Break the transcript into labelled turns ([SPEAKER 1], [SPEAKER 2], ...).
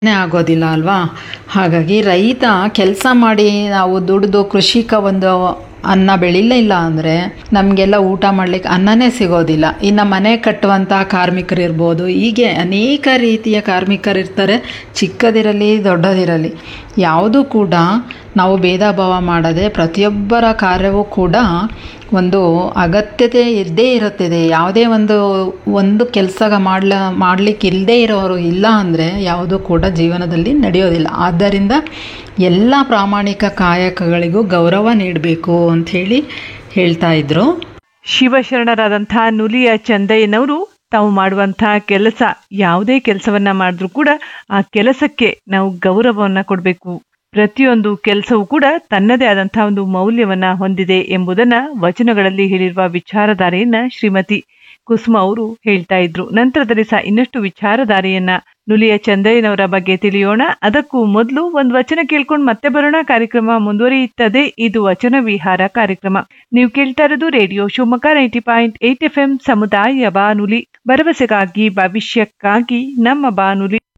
[SPEAKER 1] ನೇ ಆಗೋದಿಲ್ಲ ಅಲ್ವಾ ಹಾಗಾಗಿ ರೈತ ಕೆಲಸ ಮಾಡಿ ನಾವು ದುಡಿದು ಕೃಷಿಕ ಒಂದು ಅನ್ನ ಬೆಳಿಲಿಲ್ಲ ಅಂದರೆ ನಮಗೆಲ್ಲ ಊಟ ಮಾಡಲಿಕ್ಕೆ ಅನ್ನನೇ ಸಿಗೋದಿಲ್ಲ ಇನ್ನು ಮನೆ ಕಟ್ಟುವಂಥ ಕಾರ್ಮಿಕರಿರ್ಬೋದು ಹೀಗೆ ಅನೇಕ ರೀತಿಯ ಕಾರ್ಮಿಕರಿರ್ತಾರೆ ಚಿಕ್ಕದಿರಲಿ ದೊಡ್ಡದಿರಲಿ ಯಾವುದೂ ಕೂಡ ನಾವು ಭೇದ ಭಾವ ಮಾಡದೆ ಪ್ರತಿಯೊಬ್ಬರ ಕಾರ್ಯವೂ ಕೂಡ ಒಂದು ಅಗತ್ಯತೆ ಇದ್ದೇ ಇರುತ್ತದೆ ಯಾವುದೇ ಒಂದು ಒಂದು ಕೆಲಸ ಮಾಡ್ಲ ಮಾಡಲಿಕ್ಕೆ ಇಲ್ಲದೇ ಇರೋರು ಇಲ್ಲ ಅಂದರೆ ಯಾವುದೂ ಕೂಡ ಜೀವನದಲ್ಲಿ ನಡೆಯೋದಿಲ್ಲ ಆದ್ದರಿಂದ ಎಲ್ಲ ಪ್ರಾಮಾಣಿಕ ಕಾಯಕಗಳಿಗೂ ಗೌರವ ನೀಡಬೇಕು ಅಂಥೇಳಿ ಹೇಳ್ತಾ ಇದ್ರು
[SPEAKER 2] ಶಿವಶರಣರಾದಂಥ ನುಲಿಯ ಚಂದಯ್ಯನವರು ತಾವು ಮಾಡುವಂತಹ ಕೆಲಸ ಯಾವುದೇ ಕೆಲಸವನ್ನ ಮಾಡಿದ್ರೂ ಕೂಡ ಆ ಕೆಲಸಕ್ಕೆ ನಾವು ಗೌರವವನ್ನ ಕೊಡಬೇಕು ಪ್ರತಿಯೊಂದು ಕೆಲಸವೂ ಕೂಡ ತನ್ನದೇ ಆದಂತಹ ಒಂದು ಮೌಲ್ಯವನ್ನ ಹೊಂದಿದೆ ಎಂಬುದನ್ನ ವಚನಗಳಲ್ಲಿ ಹೇಳಿರುವ ವಿಚಾರಧಾರೆಯನ್ನ ಶ್ರೀಮತಿ ಕುಸುಮ ಅವರು ಹೇಳ್ತಾ ಇದ್ರು ನಂತರದಲ್ಲಿ ಸಹ ಇನ್ನಷ್ಟು ವಿಚಾರಧಾರೆಯನ್ನ ನುಲಿಯ ಚಂದಯ್ಯನವರ ಬಗ್ಗೆ ತಿಳಿಯೋಣ ಅದಕ್ಕೂ ಮೊದಲು ಒಂದು ವಚನ ಕೇಳ್ಕೊಂಡು ಮತ್ತೆ ಬರೋಣ ಕಾರ್ಯಕ್ರಮ ಮುಂದುವರಿಯುತ್ತದೆ ಇದು ವಚನ ವಿಹಾರ ಕಾರ್ಯಕ್ರಮ ನೀವು ಕೇಳ್ತಾ ಇರೋದು radio Shivamogga ninety point eight F M ಸಮುದಾಯ ಬಾನುಲಿ ಭರವಸೆಗಾಗಿ ಭವಿಷ್ಯಕ್ಕಾಗಿ ನಮ್ಮ ಬಾನುಲಿ